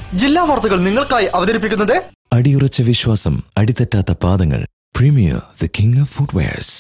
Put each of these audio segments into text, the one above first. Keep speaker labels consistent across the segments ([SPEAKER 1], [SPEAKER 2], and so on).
[SPEAKER 1] ജില്ലാ വാർത്തകൾ നിങ്ങൾക്കായി അവതരിപ്പിക്കുന്നത്
[SPEAKER 2] അടിയുറച്ച വിശ്വാസം അടിതെറ്റാത്ത പാദങ്ങൾ premier the king of footwears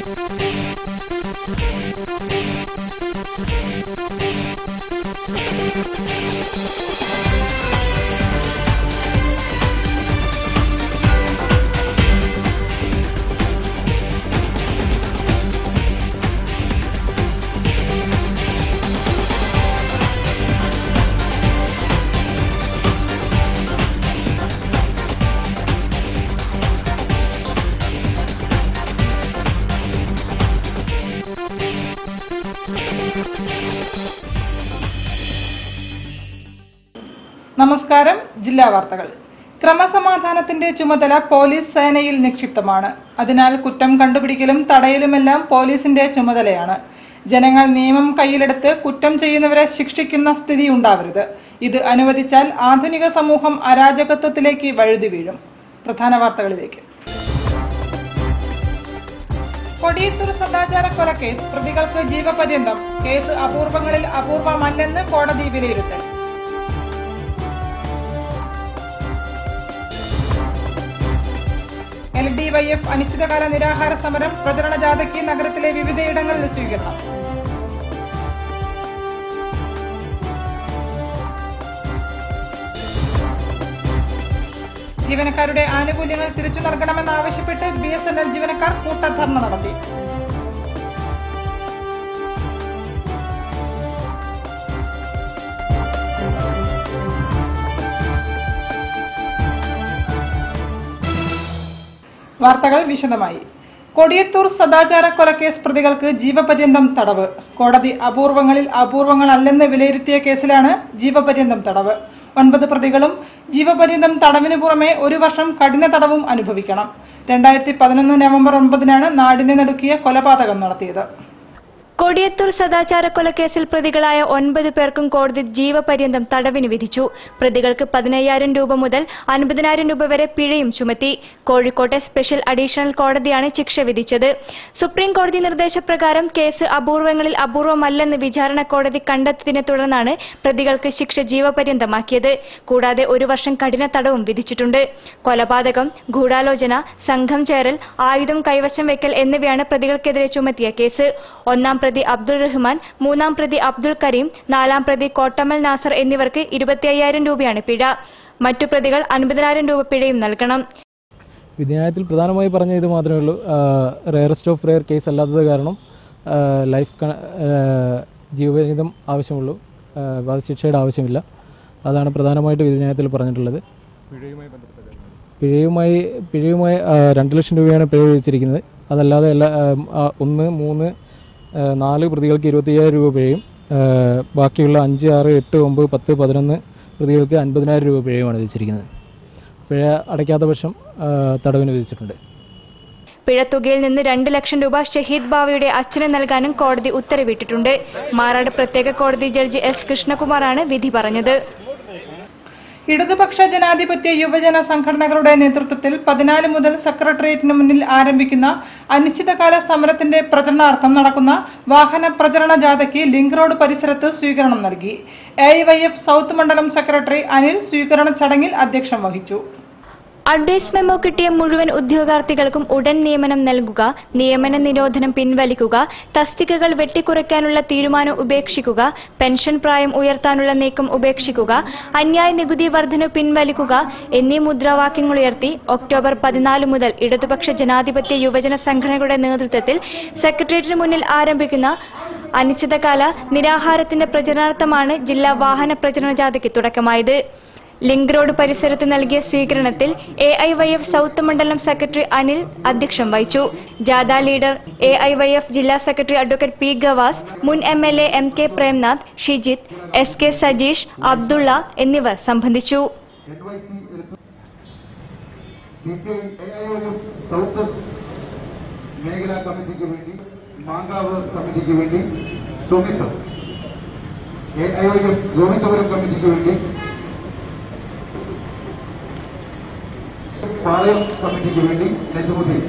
[SPEAKER 3] നമസ്കാരം ജില്ലാ വാർത്തകൾ ക്രമസമാധാനത്തിന്റെ ചുമതല പോലീസ് സേനയിൽ നിക്ഷിപ്തമാണ് അതിനാൽ കുറ്റം കണ്ടുപിടിക്കലും തടയലുമെല്ലാം പോലീസിന്റെ ചുമതലയാണ് ജനങ്ങൾ നിയമം കയ്യിലെടുത്ത് കുറ്റം ചെയ്യുന്നവരെ ശിക്ഷിക്കുന്ന സ്ഥിതി ഉണ്ടാവരുത് ഇത് അനുവദിച്ചാൽ ആധുനിക സമൂഹം അരാജകത്വത്തിലേക്ക് വഴുതി വീഴും പ്രധാന വാർത്തകളിലേക്ക് കൊടിയത്തൂർ സദാചാര കൊലക്കേസ് പ്രതികൾക്ക് ജീവപര്യന്തം കേസ് അപൂർവങ്ങളിൽ അപൂർവമല്ലെന്ന് കോടതി വിലയിരുത്തൽ എൽ ഡി വൈ എഫ് അനിശ്ചിതകാല നിരാഹാര സമരം പ്രചരണ ജാഥയ്ക്ക് നഗരത്തിലെ വിവിധയിടങ്ങളിൽ സ്വീകരണം ജീവനക്കാരുടെ ആനുകൂല്യങ്ങൾ തിരിച്ചു നൽകണമെന്നാവശ്യപ്പെട്ട് ബി എസ് എൻ എൽ ജീവനക്കാർ കൂട്ടധർണ നടത്തി വാർത്തകൾ വിശദമായി കൊടിയത്തൂർ സദാചാര കൊലക്കേസ് പ്രതികൾക്ക് ജീവപര്യന്തം തടവ് കോടതി അപൂർവങ്ങളിൽ അപൂർവങ്ങളല്ലെന്ന് വിലയിരുത്തിയ കേസിലാണ് ജീവപര്യന്തം തടവ് ഒൻപത് പ്രതികളും ജീവപര്യന്തം തടവിന് പുറമെ ഒരു വർഷം കഠിന തടവും അനുഭവിക്കണം രണ്ടായിരത്തി പതിനൊന്ന് നവംബർ ഒൻപതിനാണ് നാടിനെ നടുക്കിയ കൊലപാതകം നടത്തിയത്
[SPEAKER 4] കൊടിയത്തൂർ സദാചാര കൊലക്കേസിൽ പ്രതികളായ ഒൻപത് പേർക്കും കോടതി ജീവപര്യന്തം തടവിന് വിധിച്ചു പ്രതികൾക്ക് പതിനയ്യായിരം രൂപ മുതൽ അൻപതിനായിരം രൂപ വരെ പിഴയും ചുമത്തി കോഴിക്കോട്ടെ സ്പെഷ്യൽ അഡീഷണൽ കോടതിയാണ് ശിക്ഷ വിധിച്ചത് സുപ്രീം കോടതി നിർദ്ദേശപ്രകാരം കേസ് അപൂർവങ്ങളിൽ അപൂർവമല്ലെന്ന് വിചാരണ കോടതി കണ്ടെത്തിയതിനെ തുടർന്നാണ് പ്രതികൾക്ക് ശിക്ഷ ജീവപര്യന്തമാക്കിയത് കൂടാതെ ഒരു വർഷം കഠിന തടവും വിധിച്ചിട്ടുണ്ട് കൊലപാതകം ഗൂഢാലോചന സംഘം ചേരൽ ആയുധം കൈവശം വെക്കൽ എന്നിവയാണ് പ്രതികൾക്കെതിരെ ചുമത്തിയ കേസ് ഒന്നാം പ്രതി അബ്ദുൾ റഹ്മാൻ മൂന്നാം പ്രതി അബ്ദുൾ കരീം നാലാം പ്രതി കോട്ടമൽ നാസർ എന്നിവർക്ക് ഇരുപത്തി അയ്യായിരം രൂപയാണ് പിഴ മറ്റു പ്രതികൾ അൻപതിനായിരം രൂപ പിഴയും നൽകണം
[SPEAKER 5] വിധിന്യായത്തിൽ പ്രധാനമായി പറഞ്ഞ ഇത് മാത്രമേ ഉള്ളൂ റെയറസ്റ്റ് ഓഫ് റെയർ കേസ് അല്ലാത്തത് കാരണം ആ, ലൈഫ് ക- ആ, ജീവപര്യന്തം ആവശ്യമുള്ളൂ ആ, വധശിക്ഷയുടെ ആവശ്യമില്ല അതാണ് പ്രധാനമായിട്ട് വിധിന്യായത്തിൽ പറഞ്ഞിട്ടുള്ളത് പിഴയുമായി പിഴയുമായി ആ, രണ്ട് ലക്ഷം രൂപയാണ് പിഴ വിധിച്ചിരിക്കുന്നത് അതല്ലാതെ എല്ലാ ആ, ആ, ഒന്ന് മൂന്ന് ആ, നാല് പ്രതികൾക്ക് ഇരുപത്തയ്യായിരം രൂപ പിഴയും ആ, ബാക്കിയുള്ള അഞ്ച് ആറ് എട്ട് ഒമ്പത് പത്ത് പതിനൊന്ന് പ്രതികൾക്ക് അൻപതിനായിരം രൂപ പിഴയുമാണ് വിധിച്ചിരിക്കുന്നത് പിഴ അടയ്ക്കാത്ത പക്ഷം ആ, തടവിന് വിധിച്ചിട്ടുണ്ട്
[SPEAKER 4] പിഴത്തുകയിൽ നിന്ന് രണ്ട് ലക്ഷം രൂപ ഷഹീദ് ബാവയുടെ അച്ഛന് നൽകാനും കോടതി ഉത്തരവിട്ടിട്ടുണ്ട് മാറാട് പ്രത്യേക കോടതി ജഡ്ജി എസ് കൃഷ്ണകുമാറാണ് വിധി പറഞ്ഞത്
[SPEAKER 3] ഇടതുപക്ഷ ജനാധിപത്യ യുവജന സംഘടനകളുടെ നേതൃത്വത്തിൽ പതിനാല് മുതൽ സെക്രട്ടേറിയറ്റിന് മുന്നിൽ ആരംഭിക്കുന്ന അനിശ്ചിതകാല സമരത്തിന്റെ പ്രചരണാർത്ഥം നടക്കുന്ന വാഹന പ്രചരണ ജാഥയ്ക്ക് ലിങ്ക് റോഡ് പരിസരത്ത് സ്വീകരണം നൽകി എ സൗത്ത് മണ്ഡലം സെക്രട്ടറി അനിൽ സ്വീകരണ ചടങ്ങിൽ അധ്യക്ഷം വഹിച്ചു
[SPEAKER 4] അഡ്വൈസ് മെമ്മോ കിട്ടിയ മുഴുവൻ ഉദ്യോഗാർത്ഥികൾക്കും ഉടൻ നിയമനം നൽകുക നിയമന നിരോധനം പിൻവലിക്കുക തസ്തികകൾ വെട്ടിക്കുറയ്ക്കാനുള്ള തീരുമാനം ഉപേക്ഷിക്കുക പെൻഷൻ പ്രായം ഉയർത്താനുള്ള നീക്കം ഉപേക്ഷിക്കുക അന്യായ നികുതി വർധന പിൻവലിക്കുക എന്നീ മുദ്രാവാക്യങ്ങളുയർത്തി ഒക്ടോബർ പതിനാല് മുതൽ ഇടതുപക്ഷ ജനാധിപത്യ യുവജന സംഘടനകളുടെ നേതൃത്വത്തിൽ സെക്രട്ടേറിയറ്റിന് മുന്നിൽ ആരംഭിക്കുന്ന അനിശ്ചിതകാല നിരാഹാരത്തിന്റെ പ്രചരണാർത്ഥമാണ് ജില്ലാ വാഹന പ്രചരണ ജാഥയ്ക്ക് തുടക്കമായത് ലിങ്ക് റോഡ് പരിസരത്ത് നൽകിയ സ്വീകരണത്തിൽ A I Y F south മണ്ഡലം സെക്രട്ടറി അനിൽ അധ്യക്ഷം വഹിച്ചു ജാഥ leader A I Y F ജില്ലാ സെക്രട്ടറി അഡ്വക്കേറ്റ് പി ഗവാസ് മുൻ M L A M K Premnath Shijith S K Sajeesh Abdulla എന്നിവർ സംബന്ധിച്ചു
[SPEAKER 6] സൗത്ത് മേഖലാ കമ്മിറ്റിക്ക് വേണ്ടി മാങ്കാവ് കമ്മിറ്റിക്ക് വേണ്ടി Sumith A I O F Govindapuram കമ്മിറ്റിക്ക് വേണ്ടി പാളയം കമ്മിറ്റിക്ക് വേണ്ടി നജമുദ്ദീൻ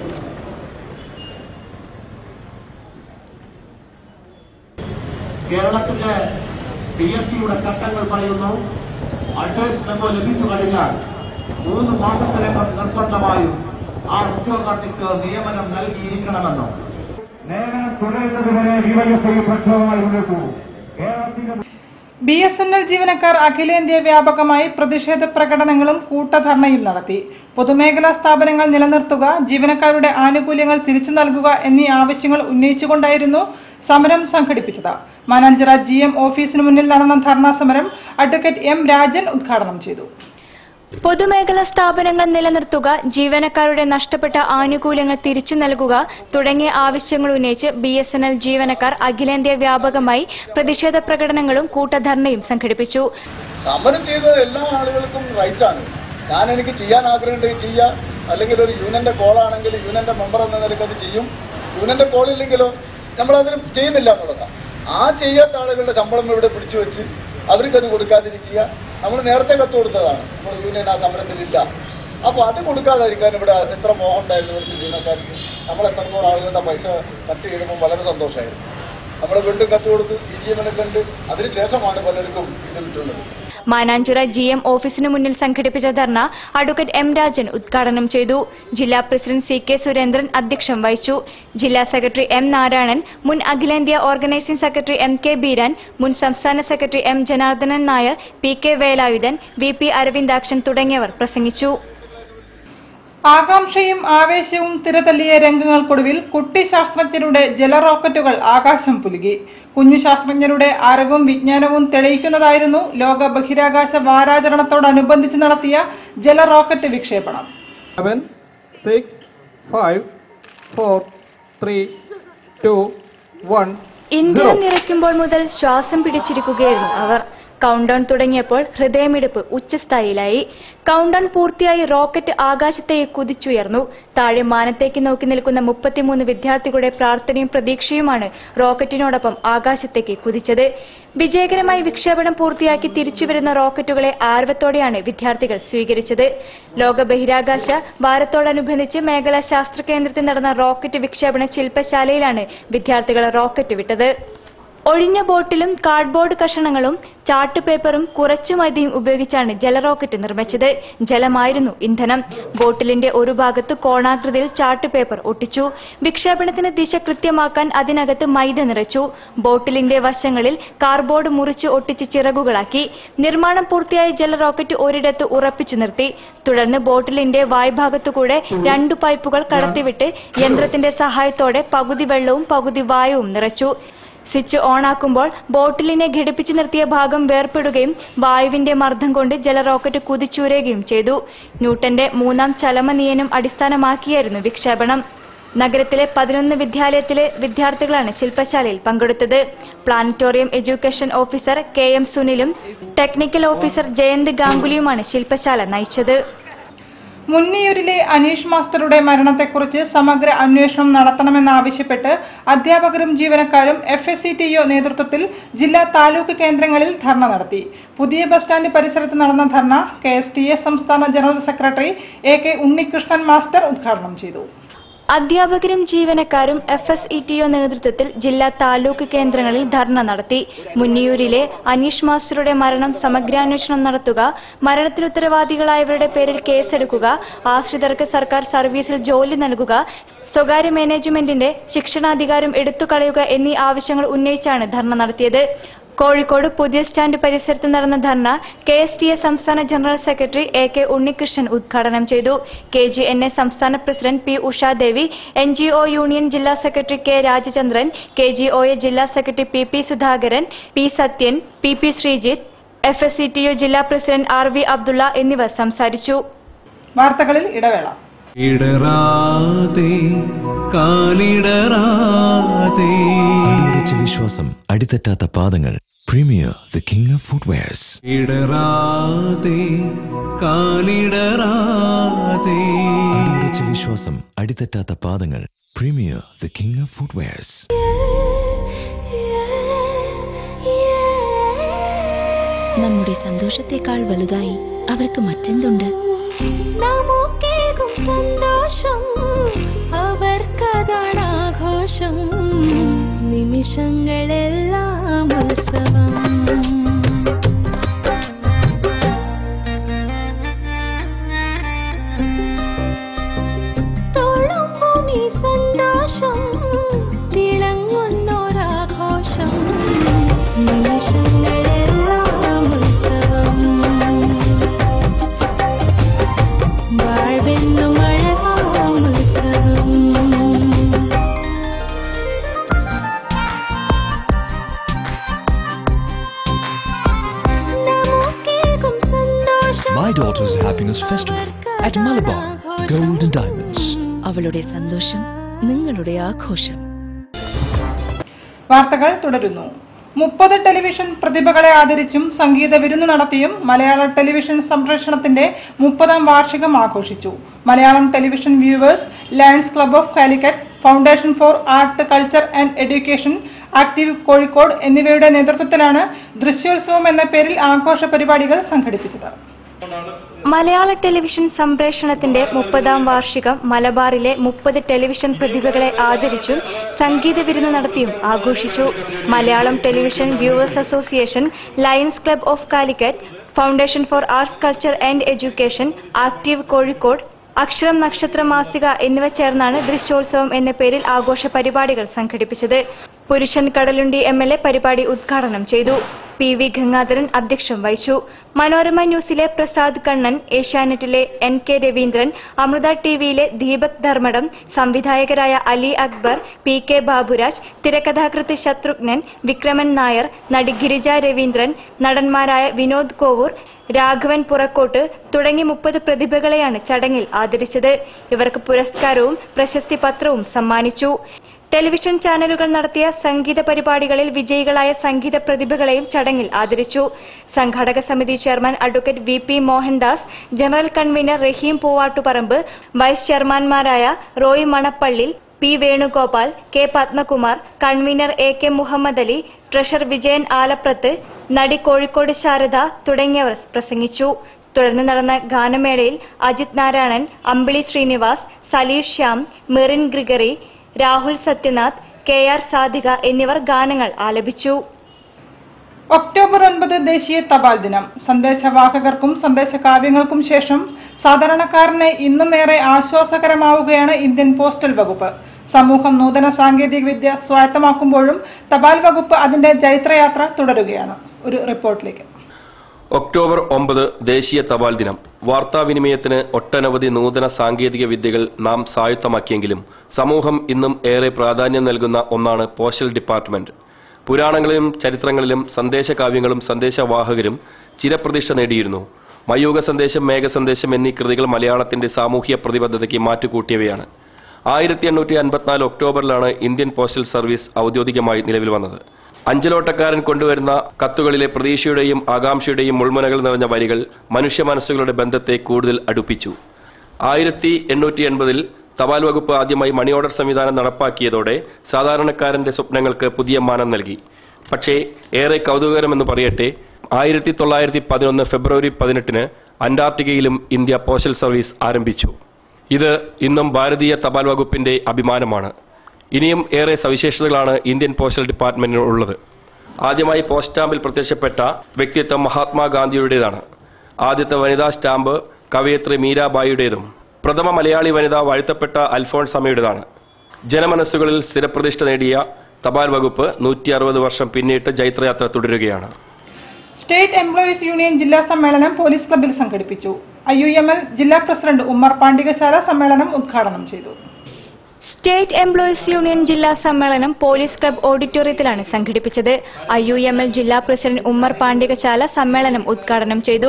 [SPEAKER 7] കേരളത്തിന്റെ പി എസ് സിയുടെ ചട്ടങ്ങൾ പറയുന്നു
[SPEAKER 6] അഡ്വൈസ് മെമ്മോ ലഭിച്ചു കഴിഞ്ഞാൽ മൂന്ന് മാസത്തിനകം നിർബന്ധമായും ആ ഉദ്യോഗാർത്ഥിക്ക് നിയമനം നൽകിയിരിക്കണമെന്നും നിയമനം തുടരുന്നതുവരെ ഡിവൈഎഫ്ഐ പ്രക്ഷോഭമായി മുന്നോട്ടു കേരളത്തിന്റെ
[SPEAKER 3] ബി എസ് എൻ എൽ ജീവനക്കാർ അഖിലേന്ത്യാ വ്യാപകമായി പ്രതിഷേധ പ്രകടനങ്ങളും കൂട്ടധർണയും നടത്തി പൊതുമേഖലാ സ്ഥാപനങ്ങൾ നിലനിർത്തുക ജീവനക്കാരുടെ ആനുകൂല്യങ്ങൾ തിരിച്ചു നൽകുക എന്നീ ആവശ്യങ്ങൾ ഉന്നയിച്ചുകൊണ്ടായിരുന്നു സമരം സംഘടിപ്പിച്ചത് മാനാഞ്ചിറ ജി എം ഓഫീസിന് മുന്നിൽ നടന്ന ധർണാ സമരം അഡ്വക്കേറ്റ് എം രാജൻ ഉദ്ഘാടനം ചെയ്തു
[SPEAKER 4] പൊതുമേഖലാ സ്ഥാപനങ്ങൾ നിലനിർത്തുക ജീവനക്കാരുടെ നഷ്ടപ്പെട്ട ആനുകൂല്യങ്ങൾ തിരിച്ചു നൽകുക തുടങ്ങിയ ആവശ്യങ്ങൾ ഉന്നയിച്ച് ബി എസ് എൻ എൽ ജീവനക്കാർ അഖിലേന്ത്യാ വ്യാപകമായി പ്രതിഷേധ പ്രകടനങ്ങളും കൂട്ടധർണയും സംഘടിപ്പിച്ചു
[SPEAKER 7] സമരം ചെയ്തത് എല്ലാ ആളുകൾക്കും റൈറ്റ് ആണ് ഞാൻ എനിക്ക് ചെയ്യാൻ ആഗ്രഹമുണ്ടെങ്കിൽ ചെയ്യാം അല്ലെങ്കിൽ ഒരു യൂണിയന്റെ കോളാണെങ്കിൽ യൂണിയന്റെ മെമ്പർ എന്ന നിലയ്ക്ക് അത് ചെയ്യും യൂണിയന്റെ കോൾ ഇല്ലെങ്കിലോ നമ്മളതിന് ചെയ്യുന്നില്ല എന്നുള്ളതാണ് ആ ചെയ്യാത്ത ആളുകളുടെ ശമ്പളം ഇവിടെ പിടിച്ചു വെച്ച് അവർക്കത് കൊടുക്കാതിരിക്കുക നമ്മൾ നേരത്തെ കത്ത് കൊടുത്തതാണ് നമ്മൾ യൂണിയൻ ആ സമരത്തിലില്ല അപ്പോൾ അത് കൊടുക്കാതിരിക്കാൻ ഇവിടെ എത്ര മോഹം ഉണ്ടായിരുന്നു ഇവിടുത്തെ ജീവനക്കാർക്ക് നമ്മൾ എത്രത്തോളം ആളുകളുടെ പൈസ കട്ട് ചെയ്തപ്പോൾ വളരെ സന്തോഷമായിരുന്നു നമ്മൾ വീണ്ടും കത്ത് കൊടുത്തു സി ജി എമ്മിനൊക്കെ ഉണ്ട് അതിനുശേഷമാണ് പലർക്കും ഇത് കിട്ടുന്നത്
[SPEAKER 4] മാനാഞ്ചിറ ജി എം ഓഫീസിന് മുന്നിൽ സംഘടിപ്പിച്ച ധർണ അഡ്വക്കേറ്റ് എം രാജൻ ഉദ്ഘാടനം ചെയ്തു ജില്ലാ പ്രസിഡന്റ് സി കെ സുരേന്ദ്രൻ അധ്യക്ഷം വഹിച്ചു ജില്ലാ സെക്രട്ടറി എം നാരായണൻ മുൻ അഖിലേന്ത്യാ organising secretary M K Beeran മുൻ സംസ്ഥാന secretary M Janardhanan Nair P K Velayudhan V P Aravindakshan തുടങ്ങിയവർ പ്രസംഗിച്ചു
[SPEAKER 3] ആകാംക്ഷയും ആവേശവും തിരതല്ലിയ രംഗങ്ങൾക്കൊടുവിൽ കുട്ടി ശാസ്ത്രജ്ഞരുടെ ജലറോക്കറ്റുകൾ ആകാശം പുലുകി കുഞ്ഞു ശാസ്ത്രജ്ഞരുടെ അറിവും വിജ്ഞാനവും തെളിയിക്കുന്നതായിരുന്നു ലോക ബഹിരാകാശ വാരാചരണത്തോടനുബന്ധിച്ച് നടത്തിയ ജലറോക്കറ്റ് വിക്ഷേപണം
[SPEAKER 5] seven six five four three two one
[SPEAKER 4] ഇന്ധനം നിറയ്ക്കുമ്പോൾ മുതൽ ശ്വാസം പിടിച്ചിരിക്കുകയായിരുന്നു അവർ കൗണ്ട്ഡൌൺ തുടങ്ങിയപ്പോൾ ഹൃദയമിടിപ്പ് ഉച്ചസ്ഥായിലായി കൗണ്ട്ഡൌൺ പൂർത്തിയായി റോക്കറ്റ് ആകാശത്തേക്ക് കുതിച്ചുയർന്നു താഴെ മാനത്തേക്ക് നോക്കി നിൽക്കുന്ന മുപ്പത്തിമൂന്ന് വിദ്യാർത്ഥികളുടെ പ്രാർത്ഥനയും പ്രതീക്ഷയുമാണ് റോക്കറ്റിനോടൊപ്പം ആകാശത്തേക്ക് കുതിച്ചത് വിജയകരമായി വിക്ഷേപണം പൂർത്തിയാക്കി തിരിച്ചുവരുന്ന റോക്കറ്റുകളെ ആർവത്തോടെയാണ് വിദ്യാർത്ഥികൾ സ്വീകരിച്ചത് ലോക ബഹിരാകാശ വാരത്തോടനുബന്ധിച്ച് മേഖലാ ശാസ്ത്ര കേന്ദ്രത്തിൽ നടന്ന റോക്കറ്റ് വിക്ഷേപണ ശില്പശാലയിലാണ് വിദ്യാർത്ഥികൾ റോക്കറ്റ് വിട്ടത് ഒഴിഞ്ഞ ബോട്ടിലും കാർഡ്ബോർഡ് കഷണങ്ങളും ചാർട്ട് പേപ്പറും കുറച്ചു മതിയും ഉപയോഗിച്ചാണ് ജലറോക്കറ്റ് നിർമ്മിച്ചത് ജലമായിരുന്നു ഇന്ധനം ബോട്ടിലിന്റെ ഒരു ഭാഗത്ത് കോണാകൃതിയിൽ ചാർട്ട് പേപ്പർ ഒട്ടിച്ചു വിക്ഷേപണത്തിന് ദിശ കൃത്യമാക്കാൻ അതിനകത്ത് മൈദ നിറച്ചു ബോട്ടിലിന്റെ വശങ്ങളിൽ കാർഡ്ബോർഡ് മുറിച്ച് ഒട്ടിച്ച് ചിറകുകളാക്കി നിർമ്മാണം പൂർത്തിയായ ജലറോക്കറ്റ് ഒരിടത്ത് ഉറപ്പിച്ചു നിർത്തി തുടർന്ന് ബോട്ടിലിന്റെ വായ്ഭാഗത്തുകൂടെ രണ്ടു പൈപ്പുകൾ കടത്തിവിട്ട് യന്ത്രത്തിന്റെ സഹായത്തോടെ പകുതി വെള്ളവും പകുതി വായുവും നിറച്ചു സ്വിച്ച് ഓണാക്കുമ്പോൾ ബോട്ടിലിനെ ഘടിപ്പിച്ചു നിർത്തിയ ഭാഗം വേർപ്പെടുകയും വായുവിന്റെ മർദ്ദം കൊണ്ട് ജലറോക്കറ്റ് കുതിച്ചുരയുകയും ചെയ്തു ന്യൂട്ടന്റെ മൂന്നാം ചലമ നിയമം അടിസ്ഥാനമാക്കിയായിരുന്നു വിക്ഷേപണം നഗരത്തിലെ പതിനൊന്ന് വിദ്യാലയത്തിലെ വിദ്യാർത്ഥികളാണ് ശില്പശാലയിൽ പങ്കെടുത്തത് planetarium education officer K M സുനിലും ടെക്നിക്കൽ ഓഫീസർ ജയന്ത് ഗാംഗുലിയുമാണ് ശില്പശാല നയിച്ചത്
[SPEAKER 3] മുന്നിയൂരിലെ അനീഷ് മാസ്റ്ററുടെ മരണത്തെക്കുറിച്ച് സമഗ്ര അന്വേഷണം നടത്തണമെന്നാവശ്യപ്പെട്ട് അധ്യാപകരും ജീവനക്കാരും F S C T O നേതൃത്വത്തിൽ ജില്ലാ താലൂക്ക് കേന്ദ്രങ്ങളിൽ ധർണ നടത്തി പുതിയ ബസ് സ്റ്റാൻഡ് പരിസരത്ത് നടന്ന ധർണ കെ എസ് ടി എ സംസ്ഥാന general secretary A K Unnikrishnan master ഉദ്ഘാടനം ചെയ്തു
[SPEAKER 4] അധ്യാപകരും ജീവനക്കാരും F S E T O നേതൃത്വത്തിൽ ജില്ലാ താലൂക്ക് കേന്ദ്രങ്ങളിൽ ധർണ നടത്തി മുന്നിയൂരിലെ അനീഷ് മാസ്റ്ററുടെ മരണം സമഗ്രാന്വേഷണം നടത്തുക മരണത്തിന് ഉത്തരവാദികളായവരുടെ പേരിൽ കേസെടുക്കുക ആശ്രിതർക്ക് സർക്കാർ സർവീസിൽ ജോലി നൽകുക സ്വകാര്യ മാനേജ്മെന്റിന്റെ ശിക്ഷണാധികാരം എടുത്തുകളയുക എന്നീ ആവശ്യങ്ങൾ ഉന്നയിച്ചാണ് ധർണ നടത്തിയത് കോഴിക്കോട് പുതിയ സ്റ്റാൻഡ് പരിസരത്ത് നടന്ന ധർണ കെ എസ് ടി എ സംസ്ഥാന general secretary A K Unnikrishnan ഉദ്ഘാടനം ചെയ്തു കെ ജി എൻ എ സംസ്ഥാന president P Ushadevi N G O union ജില്ലാ secretary K Rajachandran K G O A ജില്ലാ secretary P P Sudhakaran P Sathyan P P Sreejith F S C T U ജില്ലാ president R V Abdulla എന്നിവർ സംസാരിച്ചു
[SPEAKER 3] വാർത്തകളിൽ ഇടവേള
[SPEAKER 8] ഇടറാതെ കാലിടറാതെ
[SPEAKER 2] അടിയുറച്ച വിശ്വാസം അടിതെറ്റാത്ത പാദങ്ങൾ premier the king of footwears
[SPEAKER 8] ഇടറാതെ കാലിടറാതെ
[SPEAKER 2] അടിയുറച്ച വിശ്വാസം അടിതെറ്റാത്ത പാദങ്ങൾ premier the king of footwears
[SPEAKER 9] നമ്മുടെ സന്തോഷത്തെക്കാൾ വലുതായി അവർക്ക് മറ്റെന്തുണ്ട് നമുക്കേകും സന്തോഷം അവർക്കതാണ് ആഘോഷം നിമിഷങ്ങളെല്ലാം ഉത്സവം
[SPEAKER 2] My daughter's happiness festival at Malabar Gold and Diamonds.
[SPEAKER 9] അവളുടെ സന്തോഷം നിങ്ങളുടെ ആഘോഷം
[SPEAKER 3] വാർത്തകൾ തുടരുന്നു മുപ്പത് ടെലിവിഷൻ പ്രതിഭകളെ ആദരിച്ചും സംഗീത വിരുന്ന് നടത്തിയും മലയാള ടെലിവിഷൻ സംപ്രേഷണത്തിന്റെ മുപ്പതാം വാർഷികം ആഘോഷിച്ചു Malayalam television viewers lions club of Calicut foundation for art culture and education active Kozhikode എന്നിവയുടെ നേതൃത്വത്തിലാണ് ദൃശ്യോത്സവം എന്ന പേരിൽ ആഘോഷ പരിപാടികൾ സംഘടിപ്പിച്ചത്
[SPEAKER 4] മലയാള ടെലിവിഷൻ സംപ്രേഷണത്തിന്റെ മുപ്പതാം വാർഷികം മലബാറിലെ മുപ്പത് ടെലിവിഷൻ പ്രതിഭകളെ ആദരിച്ചും സംഗീത വിരുന്ന് നടത്തിയും ആഘോഷിച്ചു Malayalam television viewers association lions club of Calicut foundation for arts culture and education active Kozhikode അക്ഷരം നക്ഷത്ര മാസിക എന്നിവ ചേർന്നാണ് ദൃശ്യോത്സവം എന്ന പേരിൽ ആഘോഷ പരിപാടികൾ സംഘടിപ്പിച്ചത് പുരുഷൻ കടലുണ്ടി എം എൽ എ പരിപാടി ഉദ്ഘാടനം ചെയ്തു പി വി ഗംഗാധരൻ അധ്യക്ഷം വഹിച്ചു മനോരമ ന്യൂസിലെ പ്രസാദ് കണ്ണൻ ഏഷ്യാനെറ്റിലെ എൻ കെ രവീന്ദ്രൻ അമൃത ടിവിയിലെ ദീപക് ധർമ്മടം സംവിധായകരായ അലി അക്ബർ പി കെ ബാബുരാജ് തിരക്കഥാകൃത്ത് ശത്രുഘ്നൻ വിക്രമൻ നായർ നടി ഗിരിജ രവീന്ദ്രൻ നടന്മാരായ വിനോദ് കോവൂർ രാഘവൻ പുറക്കോട്ട് തുടങ്ങി മുപ്പത് പ്രതിഭകളെയാണ് ചടങ്ങിൽ ആദരിച്ചത് ഇവർക്ക് പുരസ്കാരവും പ്രശസ്തി പത്രവും സമ്മാനിച്ചു ടെലിവിഷൻ ചാനലുകൾ നടത്തിയ സംഗീത പരിപാടികളിൽ വിജയികളായ സംഗീത പ്രതിഭകളെയും ചടങ്ങിൽ ആദരിച്ചു സംഘാടക സമിതി chairman advocate V P Mohandas general convener Raheem Poovattuparamba vice ചെയർമാൻമാരായ Roy Manappally P Venugopal K Padmakumar convener A K Muhammad Ali treasurer Vijayan Alaprath നടി കോഴിക്കോട് ശാരദ തുടങ്ങിയവർ പ്രസംഗിച്ചു തുടർന്ന് നടന്ന ഗാനമേളയിൽ Ajith Narayanan Ambili Srinivas Saleesh Shyam Merin Gregory Rahul Sathyanath K R Sadhika എന്നിവർ ഗാനങ്ങൾ ആലപിച്ചു
[SPEAKER 3] ഒക്ടോബർ ഒൻപത് ദേശീയ തപാൽ ദിനം സന്ദേശവാഹകർക്കും സന്ദേശകാവ്യങ്ങൾക്കും ശേഷം സാധാരണക്കാരന് ഇന്നുമേറെ ആശ്വാസകരമാവുകയാണ് ഇന്ത്യൻ പോസ്റ്റൽ വകുപ്പ് സമൂഹം നൂതന സാങ്കേതിക വിദ്യ സ്വായത്തമാക്കുമ്പോഴും തപാൽ വകുപ്പ് അതിന്റെ ജൈത്രയാത്ര തുടരുകയാണ് ഒരു റിപ്പോർട്ടിലേക്ക്
[SPEAKER 10] ഒക്ടോബർ ഒമ്പത് ദേശീയ തപാൽ ദിനം വാർത്താവിനിമയത്തിന് ഒട്ടനവധി നൂതന സാങ്കേതിക വിദ്യകൾ നാം സ്വായത്തമാക്കിയെങ്കിലും സമൂഹം ഇന്നും ഏറെ പ്രാധാന്യം നൽകുന്ന ഒന്നാണ് പോസ്റ്റൽ ഡിപ്പാർട്ട്മെന്റ് പുരാണങ്ങളിലും ചരിത്രങ്ങളിലും സന്ദേശകാവ്യങ്ങളും സന്ദേശവാഹകരും ചിരപ്രതിഷ്ഠ നേടിയിരുന്നു മയൂക സന്ദേശം മേഘസന്ദേശം എന്നീ കൃതികൾ മലയാളത്തിന്റെ സാമൂഹ്യ പ്രതിബദ്ധതയ്ക്ക് മാറ്റുകൂട്ടിയവയാണ് ആയിരത്തി എണ്ണൂറ്റി അൻപത്തിനാല് ഒക്ടോബറിലാണ് ഇന്ത്യൻ പോസ്റ്റൽ സർവീസ് ഔദ്യോഗികമായി നിലവിൽ വന്നത് അഞ്ചലോട്ടക്കാരൻ കൊണ്ടുവരുന്ന കത്തുകളിലെ പ്രതീക്ഷയുടെയും ആകാംക്ഷയുടെയും മുൾമുനകൾ നിറഞ്ഞ വരികൾ മനുഷ്യ മനസ്സുകളുടെ ബന്ധത്തെ കൂടുതൽ അടുപ്പിച്ചു ആയിരത്തി എണ്ണൂറ്റി എൺപതിൽ തപാൽ വകുപ്പ് ആദ്യമായി മണി ഓർഡർ സംവിധാനം നടപ്പാക്കിയതോടെ സാധാരണക്കാരന്റെ സ്വപ്നങ്ങൾക്ക് പുതിയ മാനം നൽകി പക്ഷേ ഏറെ കൗതുകകരമെന്ന് പറയട്ടെ ആയിരത്തി തൊള്ളായിരത്തി പതിനൊന്ന് ഫെബ്രുവരി പതിനെട്ടിന് അന്റാർട്ടിക്കയിലും ഇന്ത്യ പോസ്റ്റൽ സർവീസ് ആരംഭിച്ചു ഇത് ഇന്നും ഭാരതീയ തപാൽ വകുപ്പിന്റെ അഭിമാനമാണ് ഇനിയും ഏറെ സവിശേഷതകളാണ് ഇന്ത്യൻ പോസ്റ്റൽ ഡിപ്പാർട്ട്മെന്റിന് ഉള്ളത് ആദ്യമായി പോസ്റ്റ് സ്റ്റാമ്പിൽ പ്രത്യക്ഷപ്പെട്ട വ്യക്തിത്വം മഹാത്മാഗാന്ധിയുടേതാണ് ആദ്യത്തെ വനിതാ സ്റ്റാമ്പ് കവയത്രി മീരാബായിയുടേതും പ്രഥമ മലയാളി വനിത വാഴ്ത്തപ്പെട്ട അൽഫോൺസ് അമ്മയുടേതാണ് ജനമനസ്സുകളിൽ സ്ഥിരപ്രതിഷ്ഠ നേടിയ തപാൽ വകുപ്പ് നൂറ്റി അറുപത് വർഷം പിന്നിട്ട് ജൈത്രയാത്ര തുടരുകയാണ്
[SPEAKER 3] സ്റ്റേറ്റ് എംപ്ലോയീസ് യൂണിയൻ ജില്ലാ സമ്മേളനം പോലീസ് ക്ലബ്ബിൽ സംഘടിപ്പിച്ചു ഐ യു എം എൽ ജില്ലാ പ്രസിഡന്റ് ഉമ്മർ പാണ്ഡികശാല സമ്മേളനം ഉദ്ഘാടനം ചെയ്തു
[SPEAKER 4] സ്റ്റേറ്റ് എംപ്ലോയീസ് യൂണിയൻ ജില്ലാ സമ്മേളനം പോലീസ് ക്ലബ് ഓഡിറ്റോറിയത്തിലാണ് സംഘടിപ്പിച്ചത് ഐ യു എം എൽ ജില്ലാ പ്രസിഡന്റ് ഉമ്മർ പാണ്ഡികശാല സമ്മേളനം ഉദ്ഘാടനം ചെയ്തു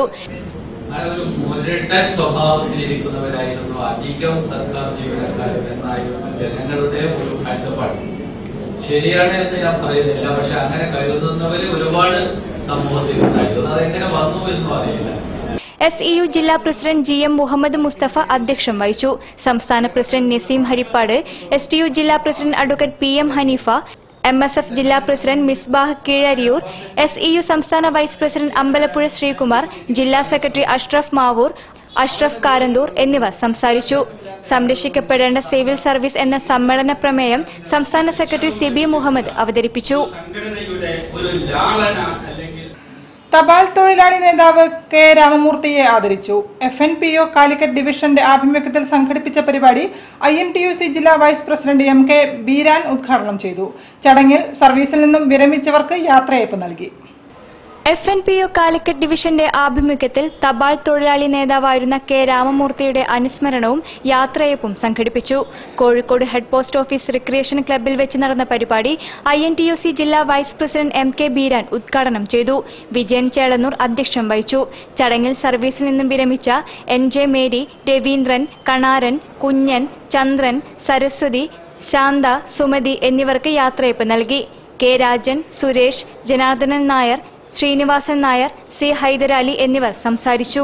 [SPEAKER 11] ഒരു മുരട്ടൻ സ്വഭാവത്തിലിരിക്കുന്നവരായിരുന്നു അധികം സർക്കാർ ജീവനക്കാരും എന്നായിരുന്നു ജനങ്ങളുടെ ഒരു കാഴ്ചപ്പാട് ശരിയാണ് എന്ന് ഞാൻ പറയുന്നില്ല പക്ഷെ അങ്ങനെ കരുതുന്നവര് ഒരുപാട് സമൂഹത്തിൽ ഉണ്ടായിരുന്നു അതെങ്ങനെ വന്നു എന്നും അറിയില്ല
[SPEAKER 4] എസ് ഇ യു ജില്ലാ president G M Muhammad Musthafa അധ്യക്ഷം വഹിച്ചു സംസ്ഥാന president Naseem Harippad S T U ജില്ലാ president advocate P M Haneefa M S F ജില്ലാ president Misbah Keezhariyur S E U സംസ്ഥാന വൈസ് പ്രസിഡന്റ് അമ്പലപ്പുഴ ശ്രീകുമാർ ജില്ലാ സെക്രട്ടറി അഷ്റഫ് മാവൂർ അഷ്റഫ് കാരന്തൂർ എന്നിവർ സംസാരിച്ചു സംരക്ഷിക്കപ്പെടേണ്ട സിവിൽ സർവീസ് എന്ന സമ്മേളന പ്രമേയം സംസ്ഥാന സെക്രട്ടറി സിബി മുഹമ്മദ് അവതരിപ്പിച്ചു
[SPEAKER 11] സംഘടനയുടെ ഒരു ലാളന അല്ലെങ്കിൽ
[SPEAKER 3] തപാൽ തൊഴിലാളി നേതാവ് കെ രാമമൂർത്തിയെ ആദരിച്ചു F N P O Calicut ഡിവിഷന്റെ ആഭിമുഖ്യത്തിൽ സംഘടിപ്പിച്ച പരിപാടി I N T U C ജില്ലാ vice president M K Beeran ഉദ്ഘാടനം ചെയ്തു ചടങ്ങിൽ സർവീസിൽ നിന്നും വിരമിച്ചവർക്ക് യാത്രയയപ്പ് നൽകി
[SPEAKER 4] F N P O Calicut ഡിവിഷന്റെ ആഭിമുഖ്യത്തിൽ തപാൽ തൊഴിലാളി നേതാവായിരുന്ന കെ രാമമൂർത്തിയുടെ അനുസ്മരണവും യാത്രയപ്പും സംഘടിപ്പിച്ചു Kozhikode head post office recreation ക്ലബ്ബിൽ വെച്ച് നടന്ന പരിപാടി I N T U C ജില്ലാ vice president M K Beeran ഉദ്ഘാടനം ചെയ്തു വിജയൻ ചേളന്നൂർ അധ്യക്ഷം വഹിച്ചു ചടങ്ങിൽ സർവീസിൽ നിന്നും വിരമിച്ച N J Mary Raveendran Kanaran Kunjan Chandran Saraswathi Shantha Sumathi എന്നിവർക്ക് യാത്രയപ്പ് നൽകി കെ രാജൻ സുരേഷ് ജനാർദ്ദനൻ നായർ ശ്രീനിവാസൻ നായർ സി ഹൈദരാലി എന്നിവർ സംസാരിച്ചു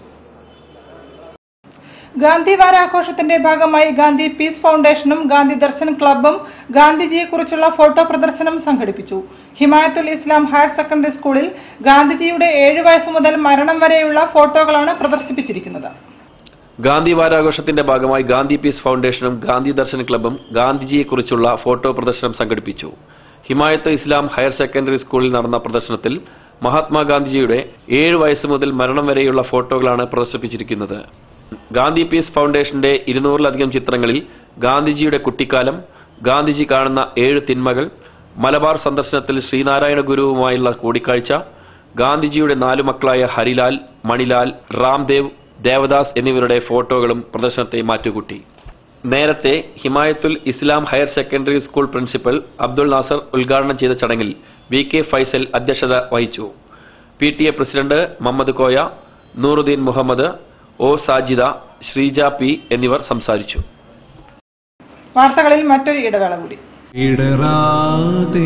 [SPEAKER 3] ഗാന്ധി വാരാഘോഷത്തിന്റെ ഭാഗമായി ഗാന്ധി പീസ് ഫൗണ്ടേഷനും ഗാന്ധി ദർശൻ ക്ലബ്ബും ഗാന്ധിജിയെക്കുറിച്ചുള്ള ഫോട്ടോ പ്രദർശനം സംഘടിപ്പിച്ചു ഹിമായത്തുൽ ഇസ്ലാം ഹയർ സെക്കൻഡറി സ്കൂളിൽ ഗാന്ധിജിയുടെ ഏഴു വയസ്സ് മുതൽ മരണം വരെയുള്ള ഫോട്ടോകളാണ് പ്രദർശിപ്പിച്ചിരിക്കുന്നത്
[SPEAKER 10] ഗാന്ധി വാരാഘോഷത്തിന്റെ ഭാഗമായി ഗാന്ധി പീസ് ഫൗണ്ടേഷനും ഗാന്ധി ദർശൻ ക്ലബ്ബും ഗാന്ധിജിയെക്കുറിച്ചുള്ള ഫോട്ടോ പ്രദർശനം സംഘടിപ്പിച്ചു ഹിമായത്ത് ഇസ്ലാം ഹയർ സെക്കൻഡറി സ്കൂളിൽ നടന്ന പ്രദർശനത്തിൽ മഹാത്മാഗാന്ധിജിയുടെ ഏഴ് വയസ്സ് മുതൽ മരണം വരെയുള്ള ഫോട്ടോകളാണ് പ്രദർശിപ്പിച്ചിരിക്കുന്നത് ഗാന്ധി പീസ് ഫൗണ്ടേഷന്റെ ഇരുന്നൂറിലധികം ചിത്രങ്ങളിൽ ഗാന്ധിജിയുടെ കുട്ടിക്കാലം ഗാന്ധിജി കാണുന്ന ഏഴ് തിന്മകൾ മലബാർ സന്ദർശനത്തിൽ ശ്രീനാരായണ ഗുരുവുമായുള്ള കൂടിക്കാഴ്ച ഗാന്ധിജിയുടെ നാലു മക്കളായ ഹരിലാൽ മണിലാൽ റാംദേവ് ദേവദാസ് എന്നിവരുടെ ഫോട്ടോകളും പ്രദർശനത്തെ മാറ്റുകൂട്ടി നേരത്തെ Himayathul Islam higher secondary school principal Abdul Nasar ഉദ്ഘാടനം ചെയ്ത ചടങ്ങിൽ വി കെ ഫൈസൽ അധ്യക്ഷത വഹിച്ചു P T A president Muhammad Koya Nooruddin Muhammad O Sajida Sreeja P എന്നിവർ സംസാരിച്ചു
[SPEAKER 3] വാർത്തകളിൽ മറ്റൊരു ഇടവേള കൂടി
[SPEAKER 8] ഇടറാതെ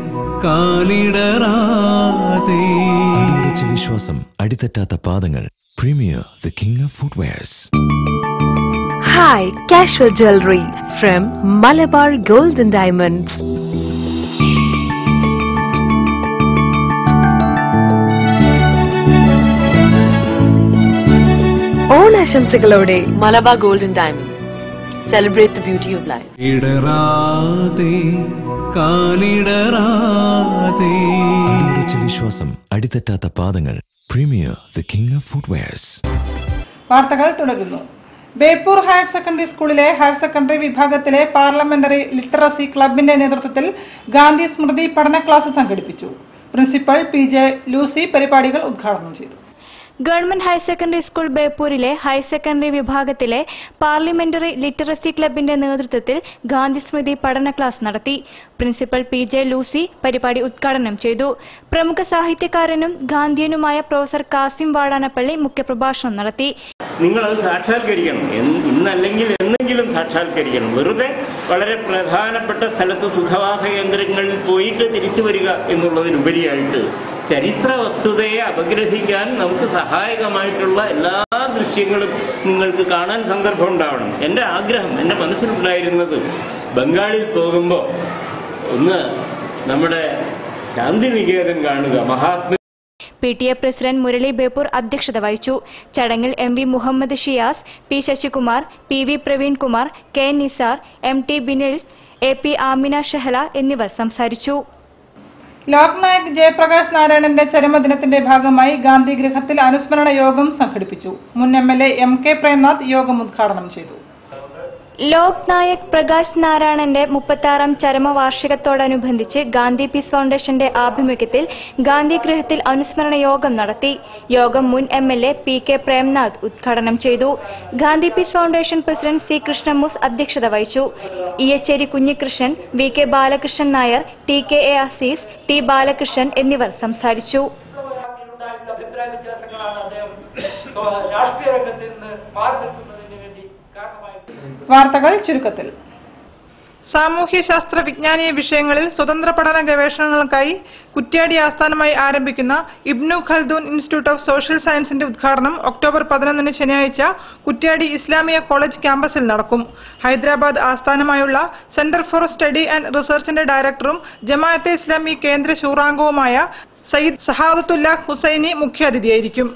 [SPEAKER 8] കാലിടറാതെ
[SPEAKER 2] അടിയുറച്ച വിശ്വാസം അടിതെറ്റാത്ത പാദങ്ങൾ premier the king of footwears
[SPEAKER 9] Hi, casual jewelry from Malabar Gold and Diamonds. ഓണാശംസകളോടെ Malabar golden diamond celebrate the beauty of life
[SPEAKER 8] ഇടറാതെ കാലിടറാതെ
[SPEAKER 2] അടിയുറച്ച വിശ്വാസം അടിതെറ്റാത്ത പാദങ്ങൾ premier the king of footwears
[SPEAKER 3] വാർത്തകൾ തുടരുന്നു ബേപ്പൂർ ഹയർ സെക്കൻഡറി സ്കൂളിലെ ഹയർ സെക്കൻഡറി വിഭാഗത്തിലെ പാർലമെന്ററി ലിറ്ററസി ക്ലബിന്റെ നേതൃത്വത്തിൽ ഗാന്ധി സ്മൃതി പഠന ക്ലാസ് സംഘടിപ്പിച്ചു പ്രിൻസിപ്പൽ പി ജെ ലൂസി പരിപാടികൾ ഉദ്ഘാടനം ചെയ്തു
[SPEAKER 4] ഗവൺമെന്റ് ഹയർ സെക്കൻഡറി സ്കൂൾ ബേപ്പൂരിലെ ഹയർ സെക്കൻഡറി വിഭാഗത്തിലെ പാർലമെന്ററി ലിറ്ററസി ക്ലബിന്റെ നേതൃത്വത്തിൽ ഗാന്ധി സ്മൃതി പഠന ക്ലാസ് നടത്തി പ്രിൻസിപ്പൽ പി ജെ ലൂസി പരിപാടി ഉദ്ഘാടനം ചെയ്തു പ്രമുഖ സാഹിത്യകാരനും ഗാന്ധിയനുമായ പ്രൊഫസർ കാസിം വാടാനപ്പള്ളി മുഖ്യപ്രഭാഷണം നടത്തി
[SPEAKER 12] നിങ്ങളത് സാക്ഷാത്കരിക്കണം എന്ന് ഇന്നല്ലെങ്കിൽ എന്നെങ്കിലും സാക്ഷാത്കരിക്കണം വെറുതെ വളരെ പ്രധാനപ്പെട്ട സ്ഥലത്ത് സുഖവാസ കേന്ദ്രങ്ങളിൽ പോയിട്ട് തിരിച്ചു വരിക എന്നുള്ളതിനുപരിയായിട്ട് ചരിത്ര വസ്തുതയെ അപഗ്രഹിക്കാൻ നമുക്ക് സഹായകമായിട്ടുള്ള എല്ലാ ദൃശ്യങ്ങളും നിങ്ങൾക്ക് കാണാൻ സന്ദർഭം ഉണ്ടാവണം എൻ്റെ ആഗ്രഹം എൻ്റെ മനസ്സിലുണ്ടായിരുന്നത് ബംഗാളിൽ പോകുമ്പോൾ ഒന്ന് നമ്മുടെ ശാന്തിനികേതൻ കാണുക Mahatma
[SPEAKER 4] P T A president Murali Beypore അധ്യക്ഷത വഹിച്ചു ചടങ്ങിൽ M V Muhammad Shiyas P Sasikumar P V Praveen Kumar K Nisar M T Binil A P Amina Shehla എന്നിവർ സംസാരിച്ചു
[SPEAKER 3] ലോക്നായക് ജയപ്രകാശ് നാരായണന്റെ ചരമദിനത്തിന്റെ ഭാഗമായി ഗാന്ധി ഗൃഹത്തിൽ അനുസ്മരണ യോഗം സംഘടിപ്പിച്ചു മുൻ M L A M K Premnath യോഗം ഉദ്ഘാടനം ചെയ്തു
[SPEAKER 4] ലോക് നായക് പ്രകാശ് നാരായണന്റെ മുപ്പത്താറാം ചരമവാർഷികത്തോടനുബന്ധിച്ച് ഗാന്ധി പീസ് ഫൗണ്ടേഷന്റെ ആഭിമുഖ്യത്തിൽ ഗാന്ധി ഗൃഹത്തിൽ അനുസ്മരണ യോഗം നടത്തി യോഗം മുൻ M L A P K Premnath ഉദ്ഘാടനം ചെയ്തു Gandhi peace foundation president C Krishnamoos അധ്യക്ഷത വഹിച്ചു Iyachery Kunhikrishnan V K Balakrishnan Nair T K A Azeez T Balakrishnan എന്നിവർ സംസാരിച്ചു
[SPEAKER 11] അഭിപ്രായ വ്യത്യാസങ്ങളാണ് അദ്ദേഹം രാഷ്ട്രീയ രംഗത്ത് നിന്ന് മാറി നിൽക്കുന്നതിന് വേണ്ടി കാരണമായത്
[SPEAKER 3] വാർത്തകൾ ചുരുക്കത്തിൽ സാമൂഹ്യശാസ്ത്ര വിജ്ഞാനീയ വിഷയങ്ങളിൽ സ്വതന്ത്ര പഠന ഗവേഷണങ്ങൾക്കായി കുറ്റ്യാടി ആസ്ഥാനമായി ആരംഭിക്കുന്ന Ibn Khaldun institute of social സയൻസിന്റെ ഉദ്ഘാടനം ഒക്ടോബർ പതിനൊന്നിന് ശനിയാഴ്ച കുറ്റ്യാടി ഇസ്ലാമിയ കോളേജ് ക്യാമ്പസിൽ നടക്കും ഹൈദരാബാദ് ആസ്ഥാനമായുള്ള സെന്റർ ഫോർ സ്റ്റഡി ആൻഡ് റിസർച്ചിന്റെ ഡയറക്ടറും ജമാഅത്തെ ഇസ്ലാമി കേന്ദ്ര ശൂറാംഗവുമായ സയ്യിദ് സഹാദത്തുല്ല ഹുസൈനി മുഖ്യാതിഥിയായിരിക്കും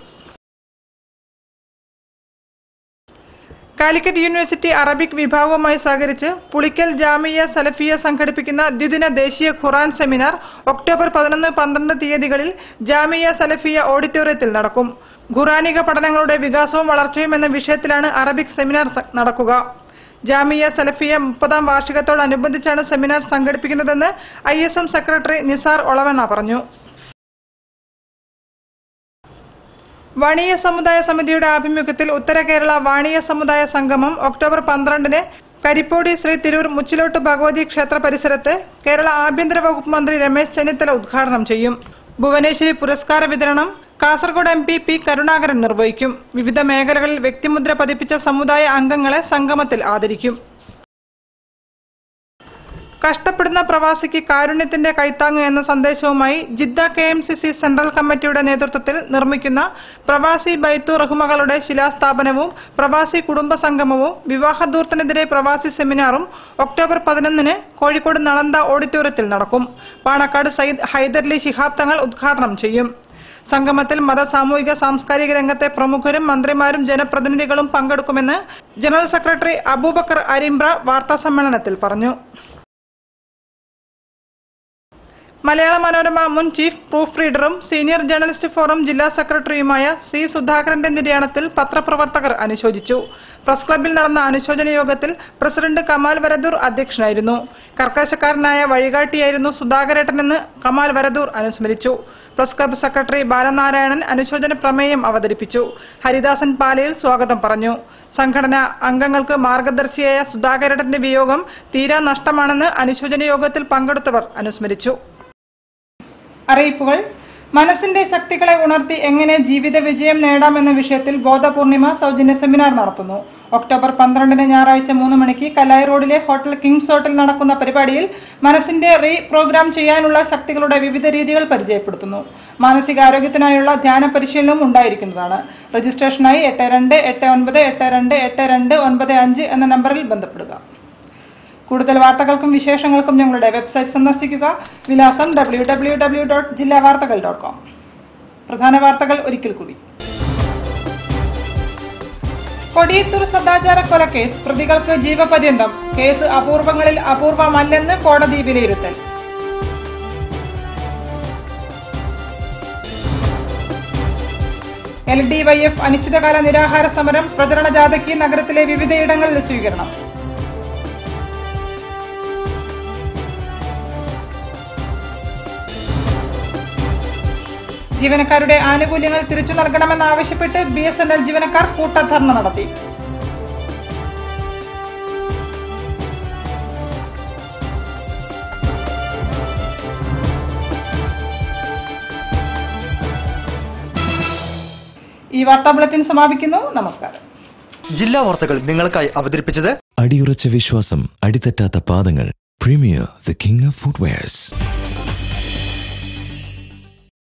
[SPEAKER 3] കാലിക്കറ്റ് യൂണിവേഴ്സിറ്റി അറബിക് വിഭാഗവുമായി സഹകരിച്ച് പുളിക്കൽ ജാമിയ സലഫിയ സംഘടിപ്പിക്കുന്ന ദ്വിദിന ദേശീയ ഖുറാൻ സെമിനാർ ഒക്ടോബർ പതിനൊന്ന് പന്ത്രണ്ട് തീയതികളിൽ ജാമിയ സലഫിയ ഓഡിറ്റോറിയത്തിൽ നടക്കും ഖുറാനിക പഠനങ്ങളുടെ വികാസവും വളർച്ചയും എന്ന വിഷയത്തിലാണ് അറബിക് സെമിനാർ സ- നടക്കുക ജാമിയ സലഫിയ മുപ്പതാം വാർഷികത്തോടനുബന്ധിച്ചാണ് സെമിനാർ സംഘടിപ്പിക്കുന്നതെന്ന് ഐ സെക്രട്ടറി നിസാർ ഒളവണ്ണ പറഞ്ഞു വാണിയ സമുദായ സമിതിയുടെ ആഭിമുഖ്യത്തിൽ ഉത്തര കേരള വാണിയ സമുദായ സംഗമം ഒക്ടോബർ പന്ത്രണ്ടിന് കരിപ്പോടി ശ്രീ തിരൂർ മുച്ചിലോട്ട് ഭഗവതി ക്ഷേത്ര പരിസരത്ത് കേരള ആഭ്യന്തര വകുപ്പ് മന്ത്രി രമേശ് ചെന്നിത്തല ഉദ്ഘാടനം ചെയ്യും ഭുവനേശ്വരി പുരസ്കാര വിതരണം Kasaragod M P P Karunakaran നിർവഹിക്കും വിവിധ മേഖലകളിൽ വ്യക്തിമുദ്ര പതിപ്പിച്ച സമുദായ അംഗങ്ങളെ സംഗമത്തിൽ ആദരിക്കും കഷ്ടപ്പെടുന്ന പ്രവാസിക്ക് കാരുണ്യത്തിന്റെ കൈത്താങ്ങ് എന്ന സന്ദേശവുമായി Jeddah K M C C central കമ്മിറ്റിയുടെ നേതൃത്വത്തിൽ നിർമ്മിക്കുന്ന പ്രവാസി ബൈത്തു റഹ്മകളുടെ ശിലാസ്ഥാപനവും പ്രവാസി കുടുംബ സംഗമവും വിവാഹദൂർത്തിനെതിരെ പ്രവാസി സെമിനാറും ഒക്ടോബർ പതിനൊന്നിന് കോഴിക്കോട് നളന്ദ ഓഡിറ്റോറിയത്തിൽ നടക്കും പാണക്കാട് സയ്യിദ് ഹൈദർലി ശിഹാബ് തങ്ങൾ ഉദ്ഘാടനം ചെയ്യും സംഗമത്തിൽ മത സാമൂഹിക സാംസ്കാരിക രംഗത്തെ പ്രമുഖരും മന്ത്രിമാരും ജനപ്രതിനിധികളും പങ്കെടുക്കുമെന്ന് ജനറൽ സെക്രട്ടറി അബൂബക്കർ അരിമ്പ്ര വാർത്താസമ്മേളനത്തിൽ പറഞ്ഞു മലയാള മനോരമ മുൻ ചീഫ് പ്രൂഫ് റീഡറും സീനിയർ ജേർണലിസ്റ്റ് ഫോറം ജില്ലാ സെക്രട്ടറിയുമായ സി സുധാകരന്റെ നിര്യാണത്തിൽ പത്രപ്രവർത്തകർ അനുശോചിച്ചു പ്രസ് ക്ലബിൽ നടന്ന അനുശോചന യോഗത്തിൽ പ്രസിഡന്റ് കമാൽ വരദൂർ അധ്യക്ഷനായിരുന്നു കർക്കശക്കാരനായ വഴികാട്ടിയായിരുന്നു സുധാകരേട്ടനെന്ന് കമാൽ വരദൂർ അനുസ്മരിച്ചു പ്രസ് ക്ലബ് സെക്രട്ടറി ബാലനാരായണൻ അനുശോചന പ്രമേയം അവതരിപ്പിച്ചു ഹരിദാസൻ പാലയിൽ സ്വാഗതം പറഞ്ഞു സംഘടന അംഗങ്ങൾക്ക് മാർഗദർശിയായ സുധാകരേട്ടന്റെ വിയോഗം തീരാ നഷ്ടമാണെന്ന് അനുശോചന യോഗത്തിൽ പങ്കെടുത്തവർ അനുസ്മരിച്ചു അറിയിപ്പുകൾ മനസ്സിന്റെ ശക്തികളെ ഉണർത്തി എങ്ങനെ ജീവിത വിജയം നേടാമെന്ന വിഷയത്തിൽ ബോധപൂർണിമ സൗജന്യ സെമിനാർ നടത്തുന്നു ഒക്ടോബർ പന്ത്രണ്ടിന് ഞായറാഴ്ച മൂന്ന് മണിക്ക് കലായി റോഡിലെ ഹോട്ടൽ കിങ്സ് ഹോട്ടൽ നടക്കുന്ന പരിപാടിയിൽ മനസ്സിന്റെ റീ പ്രോഗ്രാം ചെയ്യാനുള്ള ശക്തികളുടെ വിവിധ രീതികൾ പരിചയപ്പെടുത്തുന്നു മാനസികാരോഗ്യത്തിനായുള്ള ധ്യാന പരിശീലനവും ഉണ്ടായിരിക്കുന്നതാണ് രജിസ്ട്രേഷനായി എട്ട് രണ്ട് എട്ട് ഒൻപത് എട്ട് രണ്ട് എട്ട് രണ്ട് ഒൻപത് അഞ്ച് എന്ന നമ്പറിൽ ബന്ധപ്പെടുക കൂടുതൽ വാർത്തകൾക്കും വിശേഷങ്ങൾക്കും ഞങ്ങളുടെ വെബ്സൈറ്റ് സന്ദർശിക്കുക വിലാസം ഡബ്ല്യൂ ഡബ്ല്യൂ ഡബ്ല്യൂ ഡോട്ട് ജില്ലാ വാർത്തകൾ ഡോട്ട് കോം പ്രധാന വാർത്തകൾ ഒരിക്കൽ കൂടി കൊടിയത്തൂർ സദാചാര കൊലക്കേസ് പ്രതികൾക്ക് ജീവപര്യന്തം കേസ് അപൂർവങ്ങളിൽ അപൂർവമല്ലെന്ന് കോടതി വിലയിരുത്തൽ എൽ ഡി വൈ എഫ് അനിശ്ചിതകാല നിരാഹാര സമരം പ്രചരണ ജാഥയ്ക്ക് നഗരത്തിലെ വിവിധയിടങ്ങളിൽ സ്വീകരണം ജീവനക്കാരുടെ ആനുകൂല്യങ്ങൾ തിരിച്ചു നൽകണമെന്നാവശ്യപ്പെട്ട് ബി എസ് എൻ എൽ ജീവനക്കാർ കൂട്ടധർണ നടത്തി ഈ വാർത്താ ബുള്ളറ്റിൻ സമാപിക്കുന്നു നമസ്കാരം
[SPEAKER 1] ജില്ലാ വാർത്തകൾ നിങ്ങൾക്കായി അവതരിപ്പിച്ചത്
[SPEAKER 2] അടിയുറച്ച വിശ്വാസം അടിതെറ്റാത്ത പാദങ്ങൾ premier the king of footwears